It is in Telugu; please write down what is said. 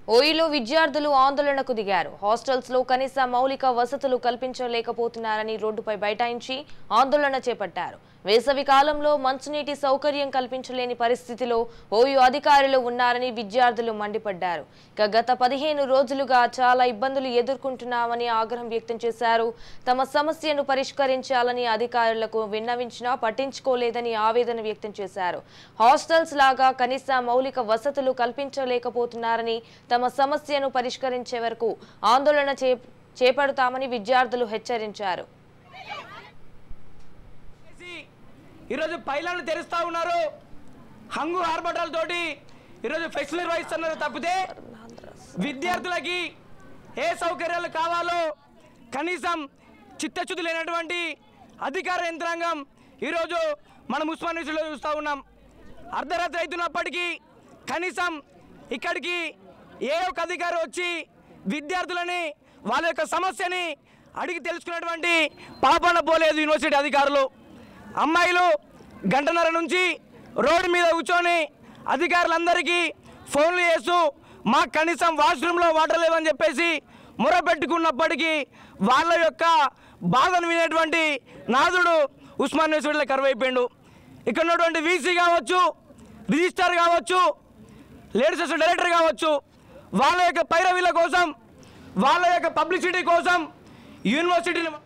ఓయిలో విద్యార్థులు ఆందోళనకు దిగారు హాస్టల్స్ లో కనీస మౌలిక వసతులు కల్పించలేకపోతున్నారని రోడ్డుపై బైఠాయించి ఆందోళన చేపట్టారు వేసవి కాలంలో మంచినీటి సౌకర్యం కల్పించలేని పరిస్థితిలో ఓయూ అధికారులు ఉన్నారని విద్యార్థులు మండిపడ్డారు ఇక గత పదిహేను రోజులుగా చాలా ఇబ్బందులు ఎదుర్కొంటున్నామని ఆగ్రహం వ్యక్తం చేశారు తమ సమస్యను పరిష్కరించాలని అధికారులకు విన్నవించినా పట్టించుకోలేదని ఆవేదన వ్యక్తం చేశారు హాస్టల్స్ లాగా కనీస మౌలిక వసతులు కల్పించలేకపోతున్నారని తమ సమస్యను పరిష్కరించే వరకు ఆందోళన చే చేపడతామని విద్యార్థులు హెచ్చరించారు చేసి ఈరోజు పైలాన్ని తెరుస్తూ ఉన్నారు హంగు ఆర్భటాలతోటి ఈరోజు ఫెస్ట్ నిర్వహిస్తున్నారు తప్పితే విద్యార్థులకి ఏ సౌకర్యాలు కావాలో కనీసం చిత్తశుద్ధి లేనటువంటి అధికార యంత్రాంగం ఈరోజు మనం ఉస్మాన్ యూనివర్సిటీలో చూస్తూ ఉన్నాం అర్ధరాత్రి అవుతున్నప్పటికీ కనీసం ఇక్కడికి ఏ ఒక్క అధికారి వచ్చి విద్యార్థులని వాళ్ళ యొక్క సమస్యని అడిగి తెలుసుకున్నటువంటి పాపన పోలేదు యూనివర్సిటీ అధికారులు అమ్మాయిలు గంటన్నర నుంచి రోడ్డు మీద కూర్చొని అధికారులందరికీ ఫోన్లు చేస్తూ మాకు కనీసం వాష్రూమ్లో వాటర్ లేవని చెప్పేసి మొరపెట్టుకున్నప్పటికీ వాళ్ళ యొక్క బాధను వినేటువంటి నాదుడు ఉస్మాన్ యూనివర్సిటీలో కరువైపోయిండు ఇక్కడ ఉన్నటువంటి వీసీ కావచ్చు రిజిస్టర్ కావచ్చు లేడీస్ అసోసియేషన్ డైరెక్టర్ కావచ్చు వాళ్ళ యొక్క పైరవీల కోసం వాళ్ళ యొక్క పబ్లిసిటీ కోసం యూనివర్సిటీని